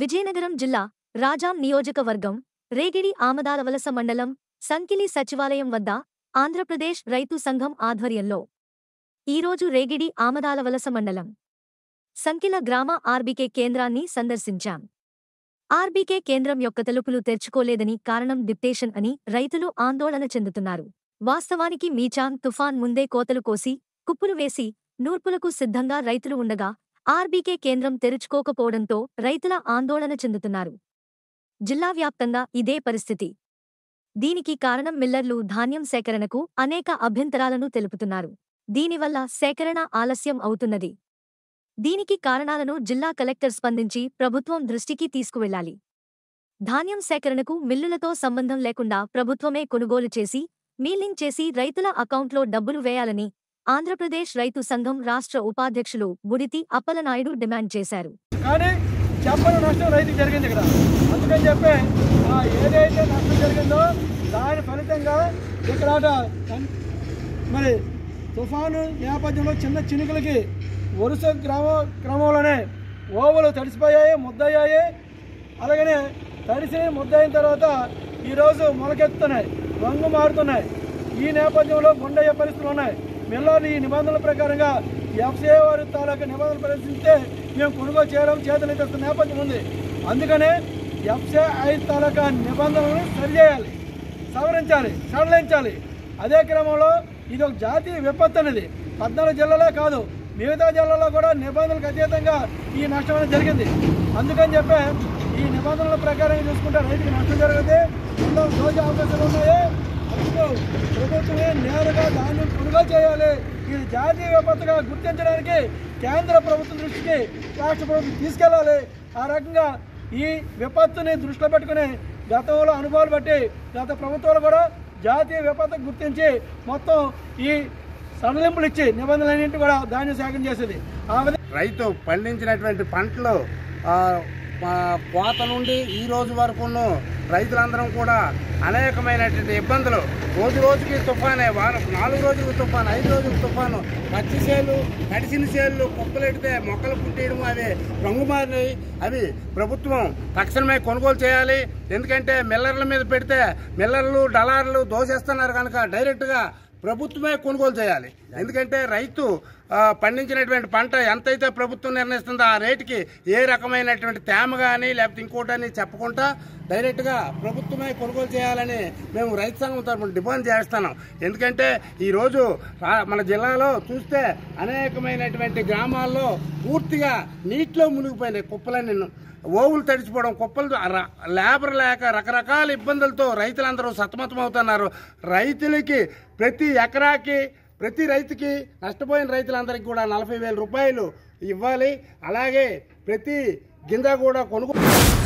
విజయనగరం జిల్లా రాజాం నియోజకవర్గం రేగిడి ఆమదాలవలస మండలం సంకిలి సచివాలయం వద్ద ఆంధ్రప్రదేశ్ రైతు సంఘం ఆధ్వర్యంలో ఈరోజు రేగిడి ఆమదాలవలస మండలం సంకిల గ్రామ ఆర్బీకే కేంద్రాన్ని సందర్శించాం ఆర్బీకే కేంద్రం యొక్క తలుపులు తెరుచుకోలేదని కారణం డిప్టేషన్ అని రైతులు ఆందోళన చెందుతున్నారు వాస్తవానికి మీచాన్ తుఫాన్ ముందే కోతలు కోసి కుప్పులు వేసి నూర్పులకు సిద్ధంగా రైతులు ఉండగా ఆర్బీకే కేంద్రం తెరుచుకోకపోవడంతో రైతుల ఆందోళన చెందుతున్నారు జిల్లా వ్యాప్తంగా ఇదే పరిస్థితి దీనికి కారణం మిల్లర్లు ధాన్యం సేకరణకు అనేక అభ్యంతరాలను తెలుపుతున్నారు దీనివల్ల సేకరణ ఆలస్యం అవుతున్నది దీనికి కారణాలను జిల్లా కలెక్టర్ స్పందించి ప్రభుత్వం దృష్టికి తీసుకువెళ్లాలి ధాన్యం సేకరణకు మిల్లులతో సంబంధం లేకుండా ప్రభుత్వమే కొనుగోలు చేసి మీలింగ్ చేసి రైతుల అకౌంట్లో డబ్బులు వేయాలని ఆంధ్రప్రదేశ్ రైతు సంఘం రాష్ట్ర ఉపాధ్యక్షులు బుడితి అప్పలనాయుడు డిమాండ్ చేశారు కానీ చెప్పని నష్టం రైతుకి జరిగింది ఇక్కడ అందుకని చెప్పి ఆ ఏదైతే నష్టం జరిగిందో దాని ఫలితంగా ఇక్కడ మరి తుఫాను నేపథ్యంలో చిన్న చినుకులకి వరుస గ్రామ క్రమంలోనే ఓవలు తడిసిపోయాయి ముద్దయ్యాయి అలాగనే తడిసి ముద్దయిన తర్వాత ఈరోజు మొలకెత్తుతున్నాయి రంగు మారుతున్నాయి ఈ నేపథ్యంలో గుండయ్యే పరిస్థితులు ఉన్నాయి మిల్లర్లు ఈ నిబంధనల ప్రకారంగా ఎఫ్సీఐ వారి తాలూకా నిబంధనలు పరిశీలిస్తే మేము కొనుగోలు చేయడం చేతులు ఎత్తున్న నేపథ్యం ఉంది అందుకనే ఎఫ్సీఐ తాలూకా నిబంధనలను సరిచేయాలి సవరించాలి సడలించాలి అదే క్రమంలో ఇది ఒక జాతీయ విపత్తు అనేది పద్నాలుగు జిల్లాలే కాదు మిగతా జిల్లాలో కూడా నిబంధనలకు అతీతంగా ఈ నష్టం అనేది జరిగింది అందుకని చెప్పి ఈ నిబంధనల ప్రకారం చూసుకుంటే రైతుకి నష్టం జరిగింది ఎన్నో రోజు అవకాశాలు ఉన్నాయి అందుకు ప్రభుత్వమే నేరుగా దాన్ని కొనుగోలు చేయాలి ఇది జాతీయ విపత్తుగా గుర్తించడానికి కేంద్ర ప్రభుత్వం దృష్టికి రాష్ట్ర ప్రభుత్వం తీసుకెళ్ళాలి ఆ రకంగా ఈ విపత్తుని దృష్టిలో పెట్టుకుని గతంలో అనుభవాలు బట్టి గత ప్రభుత్వాలు కూడా జాతీయ విపత్తు గుర్తించి మొత్తం ఈ సడలింపులు ఇచ్చి నిబంధనలన్నింటి కూడా ధాన్యం సేకరణ చేసేది ఆ విధంగా రైతు పండించినటువంటి పంటలు ఆ, ఆ, కోత నుండి ఈ రోజు వరకును రైతులందరం కూడా అనేకమైనటువంటి ఇబ్బందులు రోజు రోజుకి తుఫానే వారం నాలుగు రోజులకు తుఫాను ఐదు రోజులకు తుఫాను పచ్చి చేలు తడిసిన చేలు కుప్పలెడితే మొక్కలు పుట్టేయడం అవి రంగు మారినాయి అవి ప్రభుత్వం తక్షణమే కొనుగోలు చేయాలి ఎందుకంటే మిల్లర్ల మీద పెడితే మిల్లర్లు డలార్లు దోసేస్తున్నారు కనుక డైరెక్ట్గా ప్రభుత్వమే కొనుగోలు చేయాలి ఎందుకంటే రైతు ఆ, పండించినటువంటి పంట ఎంతైతే ప్రభుత్వం నిర్ణయిస్తుందో ఆ రేటుకి ఏ రకమైనటువంటి తేమ కానీ లేకపోతే ఇంకోటని చెప్పకుండా డైరెక్ట్గా ప్రభుత్వమే కొనుగోలు చేయాలని మేము రైతు సంఘం తరఫున డిమాండ్ చేస్తున్నాం ఎందుకంటే ఈరోజు రా- మన జిల్లాలో చూస్తే అనేకమైనటువంటి గ్రామాల్లో పూర్తిగా నీటిలో మునిగిపోయినాయి కుప్పలన్నీ ఓవులు తడిచిపోవడం కుప్పలు ర- లేబర్ లేక రకరకాల ఇబ్బందులతో రైతులందరూ సతమతమవుతున్నారు రైతులకి ప్రతి ఎకరాకి ప్రతి రైతుకి నష్టపోయిన రైతులందరికీ కూడా నలభై వేల రూపాయలు ఇవ్వాలి అలాగే ప్రతి గింజ కూడా కొనుగోలు